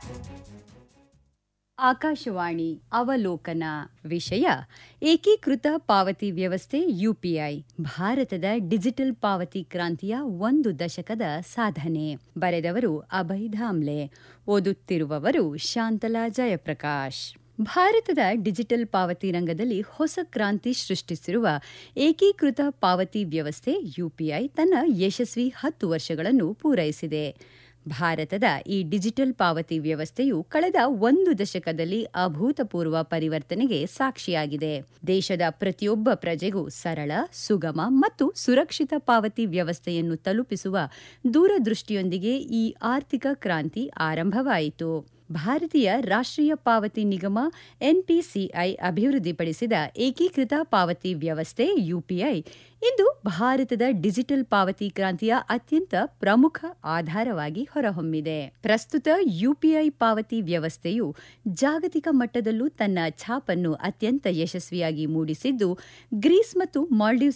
ಆಕಾಶವಾಣಿ ಅವಲೋಕನ ವಿಷಯ ಏಕೀಕೃತ ಪಾವತಿ ವ್ಯವಸ್ಥೆ ಯುಪಿಐ ಭಾರತದ ಡಿಜಿಟಲ್ ಪಾವತಿ ಕ್ರಾಂತಿಯ ಒಂದು ದಶಕದ ಸಾಧನೆ ಬರೆದವರು ಅಭಯ್ ಧಾಮ್ಲೆ ಓದುತ್ತಿರುವವರು ಶಾಂತಲಾ ಜಯಪ್ರಕಾಶ್ ಭಾರತದ ಡಿಜಿಟಲ್ ಪಾವತಿ ರಂಗದಲ್ಲಿ ಹೊಸ ಕ್ರಾಂತಿ ಸೃಷ್ಟಿಸಿರುವ ಏಕೀಕೃತ ಪಾವತಿ ವ್ಯವಸ್ಥೆ ಯುಪಿಐ ತನ್ನ ಯಶಸ್ವಿ ಹತ್ತು ವರ್ಷಗಳನ್ನು ಪೂರೈಸಿದೆ ಭಾರತದ ಈ ಡಿಜಿಟಲ್ ಪಾವತಿ ವ್ಯವಸ್ಥೆಯು ಕಳೆದ ಒಂದು ದಶಕದಲ್ಲಿ ಅಭೂತಪೂರ್ವ ಪರಿವರ್ತನೆಗೆ ಸಾಕ್ಷಿಯಾಗಿದೆ ದೇಶದ ಪ್ರತಿಯೊಬ್ಬ ಪ್ರಜೆಗೂ ಸರಳ ಸುಗಮ ಮತ್ತು ಸುರಕ್ಷಿತ ಪಾವತಿ ವ್ಯವಸ್ಥೆಯನ್ನು ತಲುಪಿಸುವ ದೂರದೃಷ್ಟಿಯೊಂದಿಗೆ ಈ ಆರ್ಥಿಕ ಕ್ರಾಂತಿ ಆರಂಭವಾಯಿತು ಭಾರತೀಯ ರಾಷ್ಟ್ರೀಯ ಪಾವತಿ ನಿಗಮ ಎನ್ಪಿಸಿಐ ಅಭಿವೃದ್ಧಿಪಡಿಸಿದ ಏಕೀಕೃತ ಪಾವತಿ ವ್ಯವಸ್ಥೆ ಯುಪಿಐ ಇಂದು ಭಾರತದ ಡಿಜಿಟಲ್ ಪಾವತಿ ಕ್ರಾಂತಿಯ ಅತ್ಯಂತ ಪ್ರಮುಖ ಆಧಾರವಾಗಿ ಹೊರಹೊಮ್ಮಿದೆ ಪ್ರಸ್ತುತ ಯುಪಿಐ ಪಾವತಿ ವ್ಯವಸ್ಥೆಯು ಜಾಗತಿಕ ಮಟ್ಟದಲ್ಲೂ ತನ್ನ ಛಾಪನ್ನು ಅತ್ಯಂತ ಯಶಸ್ವಿಯಾಗಿ ಮೂಡಿಸಿದ್ದು ಗ್ರೀಸ್ ಮತ್ತು ಮಾಲ್ಡೀವ್ಸ್